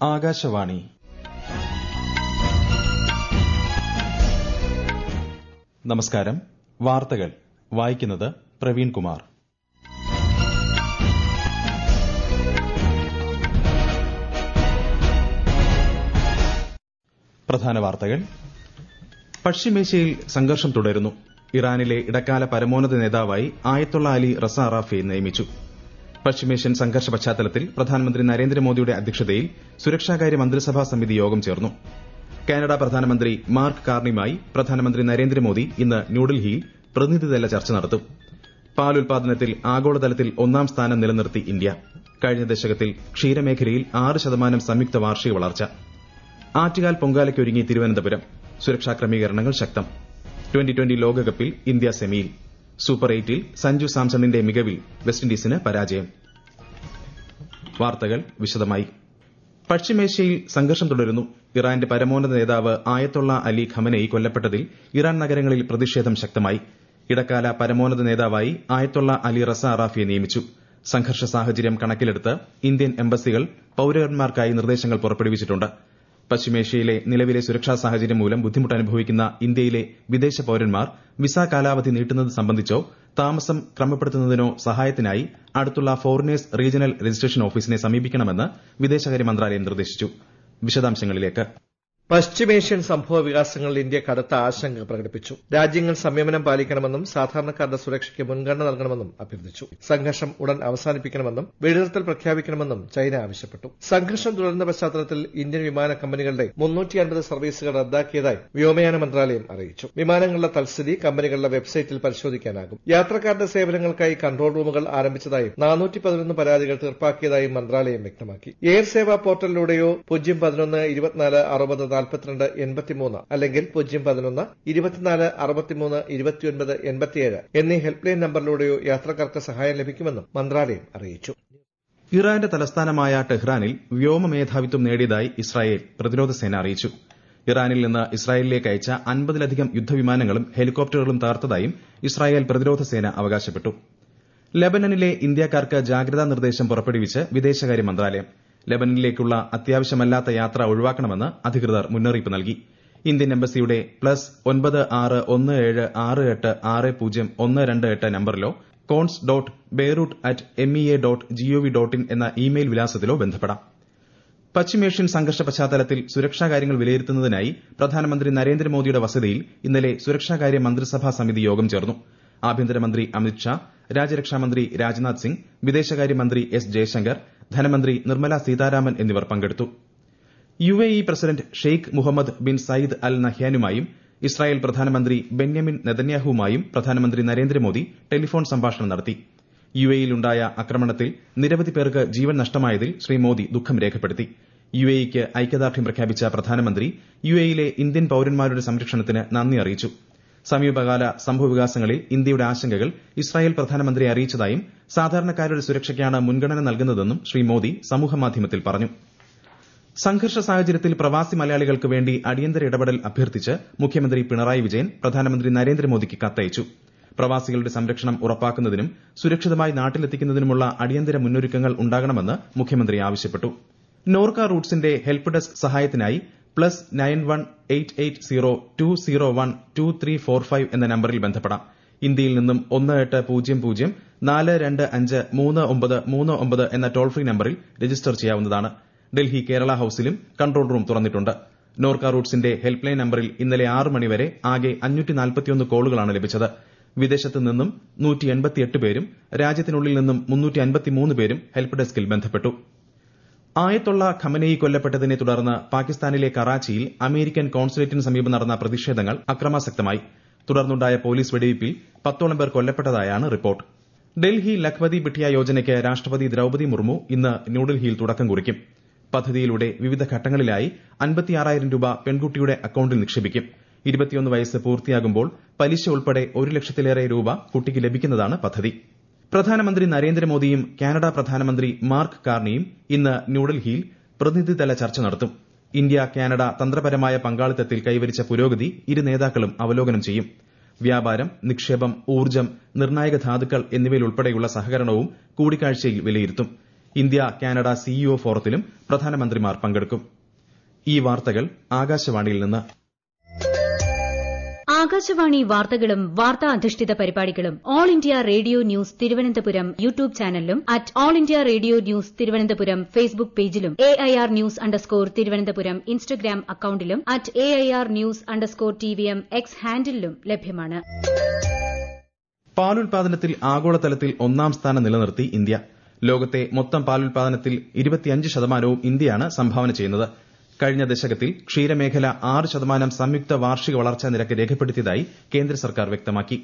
ആകാശവാണി നമസ്കാരം വാർത്തകൾ വായിക്കുന്നത് പ്രവീൺ കുമാർ പ്രധാന വാർത്തകൾ പശ്ചിമേഷ്യയിൽ സംഘർഷം തുടരുന്നു ഇറാനിലെ ഇടക്കാല പരമോന്നത നേതാവായി ആയത്തുള്ള അലി റസ അറാഫയെ നിയമിച്ചു പശ്ചിമേഷ്യൻ സംഘർഷ പശ്ചാത്തലത്തിൽ പ്രധാനമന്ത്രി നരേന്ദ്രമോദിയുടെ അധ്യക്ഷതയിൽ സുരക്ഷാകാര്യ മന്ത്രിസഭാ സമിതി യോഗം ചേർന്നു കാനഡ പ്രധാനമന്ത്രി മാർക്ക് കാർണിയുമായി പ്രധാനമന്ത്രി നരേന്ദ്രമോദി ഇന്ന് ന്യൂഡൽഹിയിൽ പ്രതിനിധിതല ചർച്ച നടത്തും പാൽ ഉൽപാദനത്തിൽ ആഗോളതലത്തിൽ ഒന്നാം സ്ഥാനം നിലനിർത്തി ഇന്ത്യ കഴിഞ്ഞ ദശകത്തിൽ ക്ഷീരമേഖലയിൽ ആറ് ശതമാനം സംയുക്ത വാർഷിക വളർച്ച ആറ്റുകാൽ പൊങ്കാലയ്ക്കൊരുങ്ങി തിരുവനന്തപുരം സുരക്ഷാ ക്രമീകരണങ്ങൾ ശക്തം ട്വന്റി ട്വന്റി ലോകകപ്പിൽ ഇന്ത്യ സെമിയിൽ സൂപ്പർ എയ്റ്റിൽ സഞ്ജു സാംസണിന്റെ മികവിൽ വെസ്റ്റിൻഡീസിന് പരാജയം വാർത്തകൾ വിശദമായി പശ്ചിമേഷ്യയിൽ സംഘർഷം തുടരുന്നു ഇറാന്റെ പരമോന്നത നേതാവ് ആയത്തുള്ള അലി ഖമനയി കൊല്ലപ്പെട്ടതിൽ ഇറാൻ നഗരങ്ങളിൽ പ്രതിഷേധം ശക്തമായി ഇടക്കാല പരമോന്നത നേതാവായി ആയത്തുള്ള അലി റസ അറാഫിയെ നിയമിച്ചു സംഘർഷ സാഹചര്യം കണക്കിലെടുത്ത് ഇന്ത്യൻ എംബസികൾ പൌരന്മാർക്കായി നിർദ്ദേശങ്ങൾ പുറപ്പെടുവിച്ചിട്ടുണ്ട് പശ്ചിമേഷ്യയിലെ നിലവിലെ സുരക്ഷാ സാഹചര്യം മൂലം ബുദ്ധിമുട്ട് അനുഭവിക്കുന്ന ഇന്ത്യയിലെ വിദേശ പൌരന്മാർ വിസ കാലാവധി നീട്ടുന്നത് സംബന്ധിച്ചോ താമസം ക്രമപ്പെടുത്തുന്നതിനോ സഹായത്തിനായി അടുത്തുള്ള ഫോറിനേഴ്സ് റീജിയണൽ രജിസ്ട്രേഷൻ ഓഫീസിനെ സമീപിക്കണമെന്ന് വിദേശകാര്യ മന്ത്രാലയം നിർദ്ദേശിച്ചു വിശദാംശങ്ങളിലേക്ക് പശ്ചിമേഷ്യൻ സംഭവ വികാസങ്ങളിൽ ഇന്ത്യ കടുത്ത ആശങ്ക പ്രകടിപ്പിച്ചു രാജ്യങ്ങൾ സംയമനം പാലിക്കണമെന്നും സാധാരണക്കാരുടെ സുരക്ഷയ്ക്ക് മുൻഗണന നൽകണമെന്നും അഭ്യർത്ഥിച്ചു സംഘർഷം ഉടൻ അവസാനിപ്പിക്കണമെന്നും വെടിനിർത്തൽ പ്രഖ്യാപിക്കണമെന്നും ചൈന ആവശ്യപ്പെട്ടു സംഘർഷം തുടരുന്ന പശ്ചാത്തലത്തിൽ ഇന്ത്യൻ വിമാന കമ്പനികളുടെ മുന്നൂറ്റി അൻപത് സർവീസുകൾ റദ്ദാക്കിയതായി വ്യോമയാന മന്ത്രാലയം അറിയിച്ചു വിമാനങ്ങളുടെ തൽസ്ഥിതി കമ്പനികളുടെ വെബ്സൈറ്റിൽ പരിശോധിക്കാനാകും യാത്രക്കാരുടെ സേവനങ്ങൾക്കായി കൺട്രോൾ റൂമുകൾ ആരംഭിച്ചതായും നാനൂറ്റി പതിനൊന്ന് പരാതികൾ തീർപ്പാക്കിയതായും മന്ത്രാലയം വ്യക്തമാക്കി എയർ സേവാ പോർട്ടലിലൂടെയോ പൂജ്യം പതിനൊന്ന് ഇരുപത്തിനാല് അറുപത് നാൽപ്പത്തിരണ്ട് എൺപത്തിമൂന്ന് അല്ലെങ്കിൽ പൂജ്യം പതിനൊന്ന് ഇരുപത്തിനാല് അറുപത്തിമൂന്ന് ഇരുപത്തിയൊൻപത് എൺപത്തിയേഴ് എന്നീ ഹെൽപ്പ് ലൈൻ നമ്പറിലൂടെയോ യാത്രക്കാർക്ക് സഹായം ലഭിക്കുമെന്നും മന്ത്രാലയം അറിയിച്ചു ഇറാന്റെ തലസ്ഥാനമായ ടെഹ്റാനിൽ വ്യോമ മേധാവിത്വം നേടിയതായി ഇസ്രായേൽ പ്രതിരോധ സേന അറിയിച്ചു ഇറാനിൽ നിന്ന് ഇസ്രായേലിലേക്ക് അയച്ച അൻപതിലധികം യുദ്ധവിമാനങ്ങളും ഹെലികോപ്റ്ററുകളും തകർത്തതായും ഇസ്രായേൽ പ്രതിരോധ സേന അവകാശപ്പെട്ടു ലബനനിലെ ഇന്ത്യക്കാർക്ക് ജാഗ്രതാ നിർദ്ദേശം പുറപ്പെടുവിച്ച് വിദേശകാര്യ മന്ത്രാലയം ലബനനിലേക്കുള്ള അത്യാവശ്യമല്ലാത്ത യാത്ര ഒഴിവാക്കണമെന്ന് അധികൃതർ മുന്നറിയിപ്പ് നൽകി ഇന്ത്യൻ എംബസിയുടെ പ്ലസ് ഒൻപത് ആറ് ഒന്ന് ഏഴ് ആറ് എട്ട് ആറ് പൂജ്യം ഒന്ന് രണ്ട് എട്ട് നമ്പറിലോ cons dot Beirut at M E A dot G O V dot in എന്ന ഇമെയിൽ വിലാസത്തിലോ ബന്ധപ്പെടാം പശ്ചിമേഷ്യൻ സംഘർഷ പശ്ചാത്തലത്തിൽ സുരക്ഷാ കാര്യങ്ങൾ വിലയിരുത്തുന്നതിനായി പ്രധാനമന്ത്രി നരേന്ദ്രമോദിയുടെ വസതിയിൽ ഇന്നലെ സുരക്ഷാകാര്യ മന്ത്രിസഭാ സമിതി യോഗം ചേർന്നു ആഭ്യന്തരമന്ത്രി അമിത്ഷാ രാജ്യരക്ഷാമന്ത്രി രാജ്നാഥ് സിംഗ് വിദേശകാര്യമന്ത്രി എസ് ജയശങ്കർ ധനമന്ത്രി നിർമ്മല സീതാരാമൻ എന്നിവർ പങ്കെടുത്തു U A E president Sheikh Mohammed bin Zayed al നഹ്യാനുമായും ഇസ്രായേൽ പ്രധാനമന്ത്രി ബെന്യാമിൻ നെതന്യാഹുവുമായും പ്രധാനമന്ത്രി നരേന്ദ്രമോദി ടെലിഫോൺ സംഭാഷണം നടത്തി യു എയിലുണ്ടായ ആക്രമണത്തിൽ നിരവധി പേർക്ക് ജീവൻ നഷ്ടമായതിൽ ശ്രീ മോദി ദുഃഖം രേഖപ്പെടുത്തി യു എ ഇക്ക് ഐക്യദാർഢ്യം പ്രഖ്യാപിച്ച പ്രധാനമന്ത്രി യു എയിലെ ഇന്ത്യൻ പൌരന്മാരുടെ സംരക്ഷണത്തിന് നന്ദി അറിയിച്ചു സമീപകാല സംഭവവികാസങ്ങളിൽ ഇന്ത്യയുടെ ആശങ്കകൾ ഇസ്രായേൽ പ്രധാനമന്ത്രിയെ അറിയിച്ചതായും സാധാരണക്കാരുടെ സുരക്ഷയ്ക്കാണ് മുൻഗണന നൽകുന്നതെന്നും ശ്രീ മോദി സമൂഹമാധ്യമത്തിൽ പറഞ്ഞു സംഘർഷ സാഹചര്യത്തിൽ പ്രവാസി മലയാളികൾക്ക് വേണ്ടി അടിയന്തര ഇടപെടൽ അഭ്യർത്ഥിച്ച് മുഖ്യമന്ത്രി പിണറായി വിജയൻ പ്രധാനമന്ത്രി നരേന്ദ്രമോദിക്ക് കത്തയച്ചു പ്രവാസികളുടെ സംരക്ഷണം ഉറപ്പാക്കുന്നതിനും സുരക്ഷിതമായി നാട്ടിലെത്തിക്കുന്നതിനുമുള്ള അടിയന്തര മുന്നൊരുക്കങ്ങൾ ഉണ്ടാകണമെന്ന് മുഖ്യമന്ത്രി ആവശ്യപ്പെട്ടു നോർക്ക റൂട്ട്സിന്റെ ഹെൽപ്പ് ഡെസ്ക് സഹായത്തിനായി plus nine one eight eight zero two zero one two three four five എന്ന നമ്പറിൽ ബന്ധപ്പെടാം ഇന്ത്യയിൽ നിന്നും ഒന്ന് എട്ട് പൂജ്യം പൂജ്യം നാല് രണ്ട് അഞ്ച് മൂന്ന് ഒമ്പത് മൂന്ന് ഒമ്പത് എന്ന ടോൾ ഫ്രീ നമ്പറിൽ രജിസ്റ്റർ ചെയ്യാവുന്നതാണ് ഡൽഹി കേരള ഹൌസിലും കൺട്രോൾ റൂം തുറന്നിട്ടുണ്ട് നോർക്ക റൂട്ട്സിന്റെ ഹെൽപ്പ് ലൈൻ നമ്പറിൽ ഇന്നലെ ആറ് മണിവരെ ആകെ അഞ്ഞൂറ്റി കോളുകളാണ് ലഭിച്ചത് വിദേശത്ത് നിന്നും നൂറ്റി എൺപത്തിയെട്ട് പേരും രാജ്യത്തിനുള്ളിൽ നിന്നും മുന്നൂറ്റി അൻപത്തിമൂന്ന് പേരും ഹെൽപ്പ് ഡെസ്കിൽ ബന്ധപ്പെട്ടു ആയത്തുള്ള ഖമനയി കൊല്ലപ്പെട്ടതിനെ തുടർന്ന് പാകിസ്ഥാനിലെ കറാച്ചിയിൽ അമേരിക്കൻ കോൺസുലേറ്റിന് സമീപം നടന്ന പ്രതിഷേധങ്ങൾ അക്രമാസക്തമായി തുടർന്നുണ്ടായ പോലീസ് വെടിവയ്പിൽ പത്തോളം പേർ കൊല്ലപ്പെട്ടതായാണ് റിപ്പോർട്ട് ഡൽഹി ലഖ്പതി ബിട്ടിയ യോജനയ്ക്ക് രാഷ്ട്രപതി ദ്രൌപതി മുർമു ഇന്ന് ന്യൂഡൽഹിയിൽ തുടക്കം കുറിക്കും പദ്ധതിയിലൂടെ വിവിധ ഘട്ടങ്ങളിലായി അൻപത്തിയാറായിരം രൂപ പെൺകുട്ടിയുടെ അക്കൌണ്ടിൽ നിക്ഷേപിക്കും ഇരുപത്തിയൊന്ന് വയസ്സ് പൂർത്തിയാകുമ്പോൾ പലിശ ഉൾപ്പെടെ ഒരു ലക്ഷത്തിലേറെ രൂപ കുട്ടിക്ക് ലഭിക്കുന്നതാണ് പദ്ധതി പ്രധാനമന്ത്രി നരേന്ദ്രമോദിയും കാനഡ പ്രധാനമന്ത്രി മാർക്ക് കാർണിയും ഇന്ന് ന്യൂഡൽഹിയിൽ പ്രതിനിധിതല ചർച്ച നടത്തും ഇന്ത്യ കാനഡ തന്ത്രപരമായ പങ്കാളിത്തത്തിൽ കൈവരിച്ച പുരോഗതി ഇരു നേതാക്കളും അവലോകനം ചെയ്യും വ്യാപാരം നിക്ഷേപം ഊർജ്ജം നിർണായക ധാതുക്കൾ എന്നിവയിലുൾപ്പെടെയുള്ള സഹകരണവും കൂടിക്കാഴ്ചയിൽ വിലയിരുത്തും ഇന്ത്യ കാനഡ സിഇഒ ഫോറത്തിലും പ്രധാനമന്ത്രിമാർ പങ്കെടുക്കും ഈ വാർത്തകൾ ആകാശവാണിയിൽ നിന്ന് ആകാശവാണി വാർത്തകളും വാർത്താ അധിഷ്ഠിത പരിപാടികളും all India radio news Thiruvananthapuram YouTube ചാനലിലും at all India radio news Thiruvananthapuram Facebook പേജിലും A I R news underscore Thiruvananthapuram Instagram അക്കൌണ്ടിലും at A I R news underscore T V M X ഹാൻഡിലും ലഭ്യമാണ് പാലുൽപാദനത്തിൽ ആഗോളതലത്തിൽ ഒന്നാം സ്ഥാനം നിലനിർത്തി ഇന്ത്യ ലോകത്തെ മൊത്തം പാലുൽപാദനത്തിൽ ഇരുപത്തിയഞ്ച് ശതമാനവും ഇന്ത്യയാണ് സംഭാവന ചെയ്യുന്നത് കഴിഞ്ഞ ദശകത്തിൽ ക്ഷീരമേഖല ആറ് ശതമാനം സംയുക്ത വാർഷിക വളർച്ചാ നിരക്ക് രേഖപ്പെടുത്തിയതായി കേന്ദ്ര സർക്കാർ വ്യക്തമാക്കി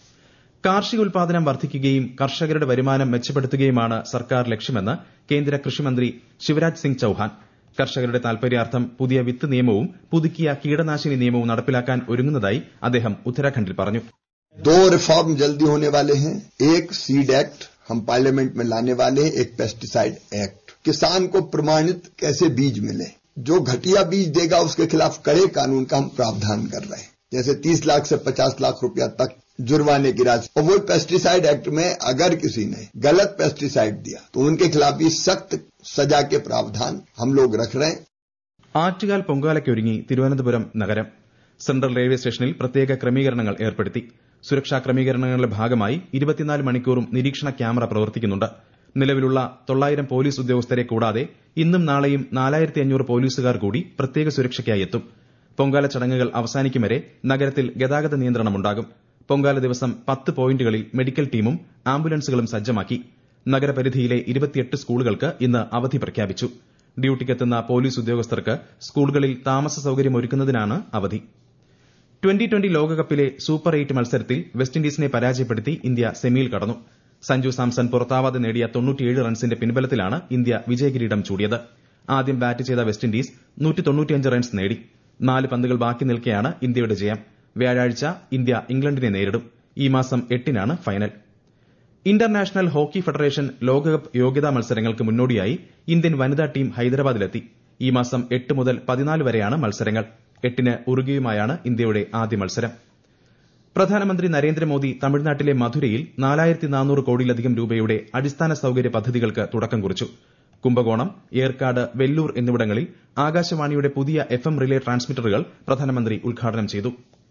കാർഷിക ഉൽപാദനം വർദ്ധിക്കുകയും കർഷകരുടെ വരുമാനം മെച്ചപ്പെടുത്തുകയുമാണ് സർക്കാർ ലക്ഷ്യമെന്ന് കേന്ദ്ര കൃഷിമന്ത്രി ശിവരാജ് സിംഗ് ചൌഹാൻ കർഷകരുടെ താൽപര്യാർത്ഥം പുതിയ വിത്ത് നിയമവും പുതുക്കിയ കീടനാശിനി നിയമവും നടപ്പിലാക്കാൻ ഒരുങ്ങുന്നതായി അദ്ദേഹം ഉത്തരാഖണ്ഡിൽ പറഞ്ഞു दो रिफॉर्म जल्दी होने वाले हैं एक सीड एक्ट हम पार्लियामेंट में लाने वाले हैं एक पेस्टिसाइड एक्ट किसान को प्रमाणित कैसे बीज मिले जो घटिया बीज देगा उसके खिलाफ कड़े कानून का हम प्रावधान कर रहे हैं जैसे 30 लाख से 50 लाख रुपया तक जुर्माने की राशि और वो पेस्टिसाइड एक्ट में अगर किसी ने गलत पेस्टिसाइड दिया तो उनके खिलाफ भी सख्त सजा के प्रावधान हम लोग रख रहे हैं ആറ്റുകാൽ പൊങ്കാലയ്ക്കൊരുങ്ങി തിരുവനന്തപുരം നഗരം സെൻട്രൽ റെയിൽവേ സ്റ്റേഷനിൽ പ്രത്യേക ക്രമീകരണങ്ങൾ ഏർപ്പെടുത്തി സുരക്ഷാ ക്രമീകരണങ്ങളുടെ ഭാഗമായി ഇരുപത്തിനാല് മണിക്കൂറും നിരീക്ഷണ ക്യാമറ പ്രവർത്തിക്കുന്നുണ്ട് നിലവിലുള്ള തൊള്ളായിരം പോലീസ് ഉദ്യോഗസ്ഥരെ കൂടാതെ ഇന്നും നാളെയും നാലായിരത്തി അഞ്ഞൂറ് പോലീസുകാർ കൂടി പ്രത്യേക സുരക്ഷയ്ക്കായി എത്തും പൊങ്കാല ചടങ്ങുകൾ അവസാനിക്കും വരെ നഗരത്തിൽ ഗതാഗത നിയന്ത്രണമുണ്ടാകും പൊങ്കാല ദിവസം പത്ത് പോയിന്റുകളിൽ മെഡിക്കൽ ടീമും ആംബുലൻസുകളും സജ്ജമാക്കി നഗരപരിധിയിലെ ഇരുപത്തിയെട്ട് സ്കൂളുകൾക്ക് ഇന്ന് അവധി പ്രഖ്യാപിച്ചു ഡ്യൂട്ടിക്കെത്തുന്ന പോലീസ് ഉദ്യോഗസ്ഥർക്ക് സ്കൂളുകളിൽ താമസ സൌകര്യം ഒരുക്കുന്നതിനാണ് അവധി ട്വന്റി ട്വന്റി ലോകകപ്പിലെ സൂപ്പർ എയ്റ്റ് മത്സരത്തിൽ വെസ്റ്റ് ഇൻഡീസിനെ പരാജയപ്പെടുത്തി ഇന്ത്യ സെമിയിൽ കടന്നു സഞ്ജു സാംസൺ പുറത്താവാതെ നേടിയ തൊണ്ണൂറ്റിയേഴ് റൺസിന്റെ പിൻബലത്തിലാണ് ഇന്ത്യ വിജയകിരീടം ചൂടിയത് ആദ്യം ബാറ്റ് ചെയ്ത വെസ്റ്റ് ഇൻഡീസ് റൺസ് നേടി നാല് പന്തുകൾ ബാക്കി നിൽക്കെയാണ് ഇന്ത്യയുടെ ജയം വ്യാഴാഴ്ച ഇന്ത്യ ഇംഗ്ലണ്ടിനെ നേരിടും ഈ മാസം എട്ടിനാണ് ഫൈനൽ ഇന്റർനാഷണൽ ഹോക്കി ഫെഡറേഷൻ ലോകകപ്പ് യോഗ്യതാ മത്സരങ്ങൾക്ക് മുന്നോടിയായി ഇന്ത്യൻ വനിതാ ടീം ഹൈദരാബാദിലെത്തി ഈ മാസം എട്ട് മുതൽ പതിനാല് വരെയാണ് മത്സരങ്ങൾ എട്ടിന് ഉറുഗ്വയുമായാണ് ഇന്ത്യയുടെ ആദ്യ മത്സരം പ്രധാനമന്ത്രി നരേന്ദ്രമോദി തമിഴ്നാട്ടിലെ മധുരയിൽ നാലായിരത്തി നാനൂറ് കോടിയിലധികം രൂപയുടെ അടിസ്ഥാന സൌകര്യ പദ്ധതികൾക്ക് തുടക്കം കുറിച്ചു കുംഭകോണം ഏർക്കാട് വെല്ലൂർ എന്നിവിടങ്ങളിൽ ആകാശവാണിയുടെ പുതിയ എഫ് എം റിലേ ട്രാൻസ്മിറ്ററുകൾ പ്രധാനമന്ത്രി ഉദ്ഘാടനം ചെയ്തു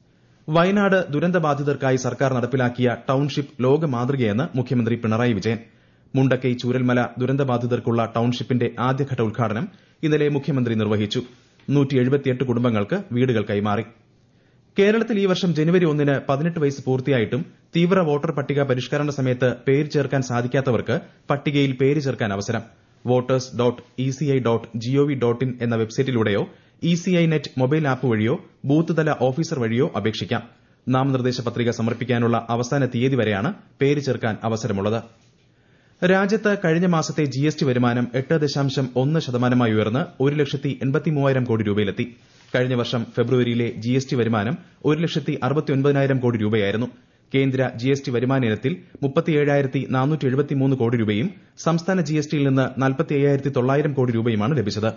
വയനാട് ദുരന്തബാധിതർക്കായി സർക്കാർ നടപ്പിലാക്കിയ ടൌൺഷിപ്പ് ലോക മാതൃകയെന്ന് മുഖ്യമന്ത്രി പിണറായി വിജയൻ മുണ്ടക്കൈ ചൂരൽമല ദുരന്തബാധിതർക്കുള്ള ടൌൺഷിപ്പിന്റെ ആദ്യഘട്ട ഉദ്ഘാടനം ഇന്നലെ മുഖ്യമന്ത്രി നിർവഹിച്ചു കുടുംബങ്ങൾക്ക് വീടുകൾ കൈമാറി കേരളത്തിൽ ഈ വർഷം ജനുവരി ഒന്നിന് പതിനെട്ട് വയസ്സ് പൂർത്തിയായിട്ടും തീവ്ര വോട്ടർ പട്ടിക പരിഷ്കരണ സമയത്ത് പേര് ചേർക്കാൻ സാധിക്കാത്തവർക്ക് പട്ടികയിൽ പേര് ചേർക്കാൻ അവസരം voters dot E C I dot G O V dot in എന്ന വെബ്സൈറ്റിലൂടെയോ ഇസിഐ നെറ്റ് മൊബൈൽ ആപ്പ് വഴിയോ ബൂത്ത് തല ഓഫീസർ വഴിയോ അപേക്ഷിക്കാം നാമനിർദ്ദേശ പത്രിക സമർപ്പിക്കാനുള്ള അവസാന തീയതി വരെയാണ് പേര് ചേർക്കാൻ അവസരമുള്ളത് രാജ്യത്ത് കഴിഞ്ഞ മാസത്തെ ജിഎസ്ടി വരുമാനം എട്ട് ദശാംശം ഒന്ന് ശതമാനമായി ഉയർന്ന് ഒരു ലക്ഷത്തി എൺപത്തി മൂവായിരം കോടി രൂപയിലെത്തി കഴിഞ്ഞ വർഷം ഫെബ്രുവരിയിലെ ജിഎസ്ടി വരുമാനം ഒരു ലക്ഷത്തി അറുപത്തി ഒൻപതിനായിരം കോടി രൂപയായിരുന്നു കേന്ദ്ര ജിഎസ്ടി വരുമാന ഇനത്തിൽ മുപ്പത്തിയേഴായിരത്തി നാനൂറ്റി എഴുപത്തിമൂന്ന് കോടി രൂപയും സംസ്ഥാന ജിഎസ്ടിയിൽ നിന്ന് നാൽപ്പത്തി അയ്യായിരത്തി തൊള്ളായിരം കോടി രൂപയുമാണ് ലഭിച്ചത്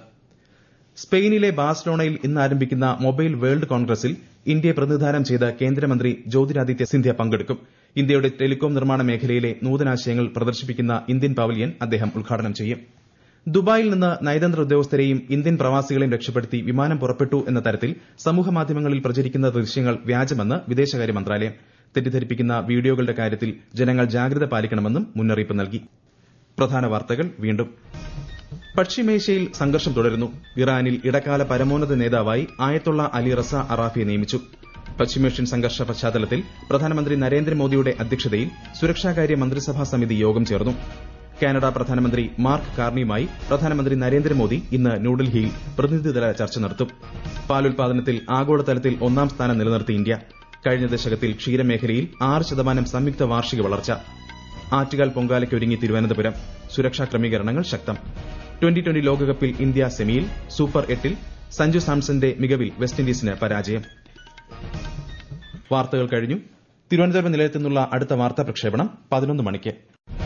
സ്പെയിനിലെ ബാഴ്സലോണയിൽ ഇന്ന് ആരംഭിക്കുന്ന മൊബൈൽ വേൾഡ് കോൺഗ്രസിൽ ഇന്ത്യയെ പ്രതിനിധാനം ചെയ്ത് കേന്ദ്രമന്ത്രി ജ്യോതിരാദിത്യ സിന്ധ്യ പങ്കെടുക്കും ഇന്ത്യയുടെ ടെലികോം നിർമ്മാണ മേഖലയിലെ നൂതനാശയങ്ങൾ പ്രദർശിപ്പിക്കുന്ന ഇന്ത്യൻ പവലിയൻ അദ്ദേഹം ഉദ്ഘാടനം ചെയ്യും ദുബായിൽ നിന്ന് നയതന്ത്ര ഉദ്യോഗസ്ഥരെയും ഇന്ത്യൻ പ്രവാസികളെയും രക്ഷപ്പെടുത്തി വിമാനം പുറപ്പെട്ടു എന്ന തരത്തിൽ സമൂഹമാധ്യമങ്ങളിൽ പ്രചരിക്കുന്ന ദൃശ്യങ്ങൾ വ്യാജമെന്ന് വിദേശകാര്യ മന്ത്രാലയം തെറ്റിദ്ധരിപ്പിക്കുന്ന വീഡിയോകളുടെ കാര്യത്തിൽ ജനങ്ങൾ ജാഗ്രത പാലിക്കണമെന്നും മുന്നറിയിപ്പ് നൽകി പ്രധാന വാർത്തകൾ വീണ്ടും പശ്ചിമേഷ്യയിൽ സംഘർഷം തുടരുന്നു ഇറാനിൽ ഇടക്കാല പരമോന്നത നേതാവായി ആയത്തുള്ള അലി റസ അറാഫിയെ നിയമിച്ചു പശ്ചിമേഷ്യൻ സംഘർഷ പശ്ചാത്തലത്തിൽ പ്രധാനമന്ത്രി നരേന്ദ്രമോദിയുടെ അധ്യക്ഷതയിൽ സുരക്ഷാകാര്യ മന്ത്രിസഭാ സമിതി യോഗം ചേർന്നു കാനഡ പ്രധാനമന്ത്രി മാർക്ക് കാർണിയുമായി പ്രധാനമന്ത്രി നരേന്ദ്രമോദി ഇന്ന് ന്യൂഡൽഹിയിൽ പ്രതിനിധിതല ചർച്ച നടത്തും പാലുൽപാദനത്തിൽ ആഗോളതലത്തിൽ ഒന്നാം സ്ഥാനം നിലനിർത്തി ഇന്ത്യ കഴിഞ്ഞ ദശകത്തിൽ ക്ഷീരമേഖലയിൽ ആറ് ശതമാനം സംയുക്ത വാർഷിക വളർച്ച ആറ്റുകാൽ പൊങ്കാലയ്ക്കൊരുങ്ങി തിരുവനന്തപുരം സുരക്ഷാ ക്രമീകരണങ്ങൾ ശക്തം ട്വന്റി ട്വന്റി ലോകകപ്പിൽ ഇന്ത്യ സെമിയിൽ സൂപ്പർ എട്ടിൽ സഞ്ജു സാംസന്റെ മികവിൽ വെസ്റ്റ് ഇൻഡീസിന് പരാജയം വാർത്തകൾ കഴിഞ്ഞു തിരുവനന്തപുരം നിലയത്തിൽ നിന്നുള്ള അടുത്ത വാർത്താ പ്രക്ഷേപണം പതിനൊന്ന് മണിക്ക്